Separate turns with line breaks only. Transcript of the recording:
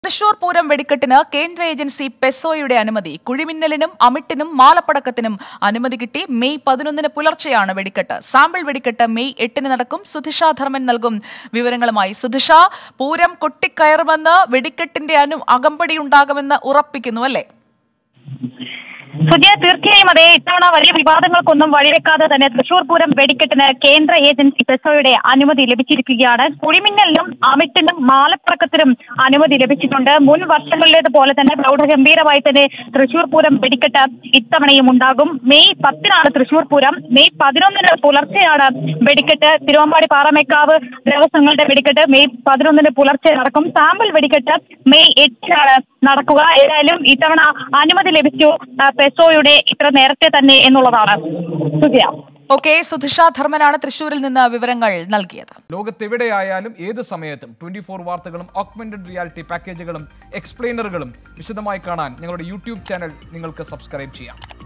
തൃശൂർ പൂരം വെടിക്കെട്ടിന് കേന്ദ്ര ഏജൻസി പെസോയുടെ അനുമതി കുഴിമിന്നലിനും അമിട്ടിനും മാലപ്പടക്കത്തിനും അനുമതി കിട്ടി മെയ് പതിനൊന്നിന് പുലർച്ചെയാണ് വെടിക്കെട്ട് സാമ്പിൾ വെടിക്കെട്ട് മെയ് എട്ടിന് നടക്കും സുധിഷ ധർമ്മൻ നൽകും വിവരങ്ങളുമായി സുധിഷ പൂരം കൊട്ടിക്കയറുമെന്ന് വെടിക്കെട്ടിന്റെ അനു അകമ്പടി ഉണ്ടാകുമെന്ന് ഉറപ്പിക്കുന്നു അല്ലേ
സുജയ തീർച്ചയായും അതെ ഇത്തവണ വലിയ വിവാദങ്ങൾക്കൊന്നും വഴിവെക്കാതെ തന്നെ തൃശൂർ പൂരം വെടിക്കെട്ടിന് കേന്ദ്ര ഏജൻസി പെസോയുടെ അനുമതി ലഭിച്ചിരിക്കുകയാണ് കുഴിമിന്നലിനും അമിട്ടിനും മാലപ്പറക്കത്തിനും അനുമതി ലഭിച്ചിട്ടുണ്ട് മുൻ വർഷങ്ങളിലേതുപോലെ തന്നെ പ്രൗഢഗംഭീരമായി തന്നെ തൃശൂർ പൂരം വെടിക്കെട്ട് ഇത്തവണയും ഉണ്ടാകും മെയ് പത്തിനാണ് തൃശൂർ പൂരം മെയ് പതിനൊന്നിന് പുലർച്ചെയാണ് വെടിക്കെട്ട് തിരുവമ്പാടി പാറമേക്കാവ് ദേവസ്വങ്ങളുടെ വെടിക്കെട്ട് മെയ് പതിനൊന്നിന് പുലർച്ചെ നടക്കും സാമ്പിൾ വെടിക്കെട്ട് മെയ് എട്ടിനാണ് നടക്കുക ഏതായാലും ഇത്തവണ അനുമതി ലഭിച്ചു ആ, പെസോയുടെ ഇത്ര നേരത്തെ തന്നെ എന്നുള്ളതാണ് സുജയ
ഓക്കെ സുധിഷ ധർമ്മനാണ് തൃശൂരിൽ നിന്ന് വിവരങ്ങൾ നൽകിയത്
ലോകത്തെവിടെയായാലും ഏത് സമയത്തും ട്വന്റി ഫോർ വാർത്തകളും ഓഗ്മെന്റഡ് റിയാലിറ്റി പാക്കേജുകളും എക്സ്പ്ലെയിനറുകളും വിശദമായി കാണാൻ ഞങ്ങളുടെ യൂട്യൂബ് ചാനൽ നിങ്ങൾക്ക് സബ്സ്ക്രൈബ് ചെയ്യാം